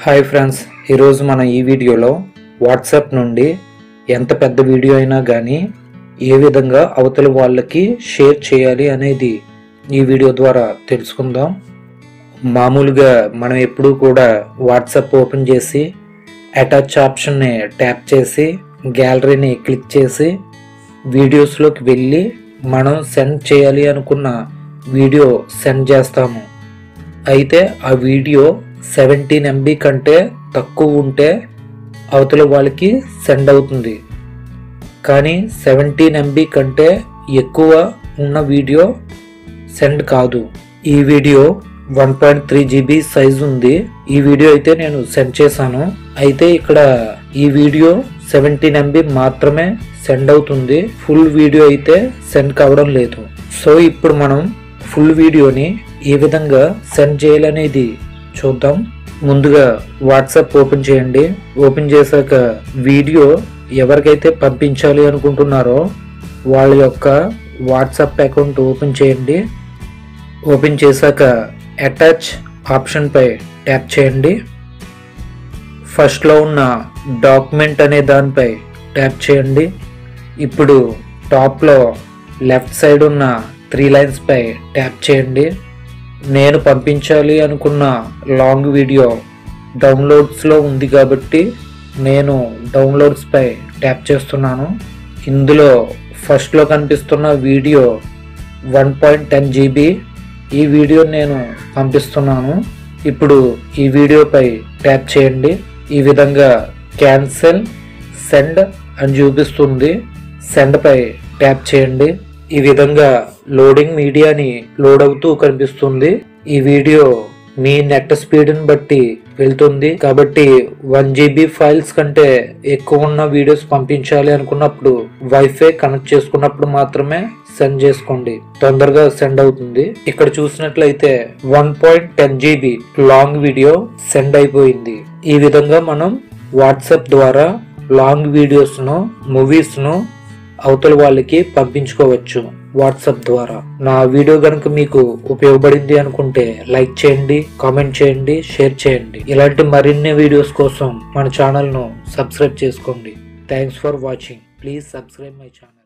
hi friends ఈరోజు మనం ఈ వీడియోలో వాట్సాప్ నుండి ఎంత పెద్ద వీడియో అయినా కానీ ఏ విధంగా అవతల వాళ్ళకి షేర్ చేయాలి అనేది ఈ వీడియో ద్వారా తెలుసుకుందాం మామూలుగా మనం ఎప్పుడూ కూడా వాట్సాప్ ఓపెన్ చేసి అటాచ్ ఆప్షన్ని ట్యాప్ చేసి గ్యాలరీని క్లిక్ చేసి వీడియోస్లోకి వెళ్ళి మనం సెండ్ చేయాలి అనుకున్న వీడియో సెండ్ చేస్తాము అయితే ఆ వీడియో సెవెంటీన్ ఎంబీ కంటే తక్కువ ఉంటే అవతల వాళ్ళకి సెండ్ అవుతుంది కానీ సెవెంటీన్ ఎంబీ కంటే ఎక్కువ ఉన్న వీడియో సెండ్ కాదు ఈ video one point three GB size ఉంది ఈ వీడియో అయితే నేను సెండ్ చేశాను అయితే ఇక్కడ ఈ వీడియో సెవెంటీన్ ఎంబీ మాత్రమే సెండ్ అవుతుంది ఫుల్ వీడియో అయితే సెండ్ కావడం లేదు సో ఇప్పుడు మనం ఫుల్ వీడియోని ఏ విధంగా సెండ్ చేయాలనేది చూద్దాం ముందుగా వాట్సాప్ ఓపెన్ చేయండి ఓపెన్ చేశాక వీడియో ఎవరికైతే పంపించాలి అనుకుంటున్నారో వాళ్ళ యొక్క వాట్సాప్ అకౌంట్ ఓపెన్ చేయండి ఓపెన్ చేశాక అటాచ్ ఆప్షన్పై ట్యాప్ చేయండి ఫస్ట్లో ఉన్న డాక్యుమెంట్ అనే దానిపై ట్యాప్ చేయండి ఇప్పుడు టాప్లో లెఫ్ట్ సైడ్ ఉన్న త్రీ లైన్స్పై ట్యాప్ చేయండి నేను పంపించాలి అనుకున్న లాంగ్ వీడియో డౌన్లోడ్స్లో ఉంది కాబట్టి నేను డౌన్లోడ్స్పై ట్యాప్ చేస్తున్నాను ఇందులో ఫస్ట్లో కనిపిస్తున్న video one point ten GB ఈ వీడియో నేను పంపిస్తున్నాను ఇప్పుడు ఈ వీడియోపై ట్యాప్ చేయండి ఈ విధంగా క్యాన్సెల్ సెండ్ అని చూపిస్తుంది సెండ్ పై ట్యాప్ చేయండి ఈ విధంగా లోడింగ్ మీడియాని లోడ్ అవుతూ కనిపిస్తుంది ఈ వీడియో మీ నెట్ స్పీడ్ని బట్టి వెళ్తుంది కాబట్టి వన్ జీబీ ఫైల్స్ కంటే ఎక్కువ ఉన్న వీడియోస్ పంపించాలి అనుకున్నప్పుడు వైఫై కనెక్ట్ చేసుకున్నప్పుడు మాత్రమే సెండ్ చేసుకోండి తొందరగా సెండ్ అవుతుంది ఇక్కడ చూసినట్లయితే one point ten GB long video send అయిపోయింది ఈ విధంగా మనం వాట్సాప్ ద్వారా లాంగ్ వీడియోస్ ను మూవీస్ ను అవతల వాళ్ళకి పంపించుకోవచ్చు వాట్సాప్ ద్వారా నా వీడియో కనుక మీకు ఉపయోగపడింది అనుకుంటే లైక్ చేయండి కామెంట్ చేయండి షేర్ చేయండి ఇలాంటి మరిన్ని వీడియోస్ కోసం మన ఛానల్ను సబ్స్క్రైబ్ చేసుకోండి thanks for watching please subscribe my channel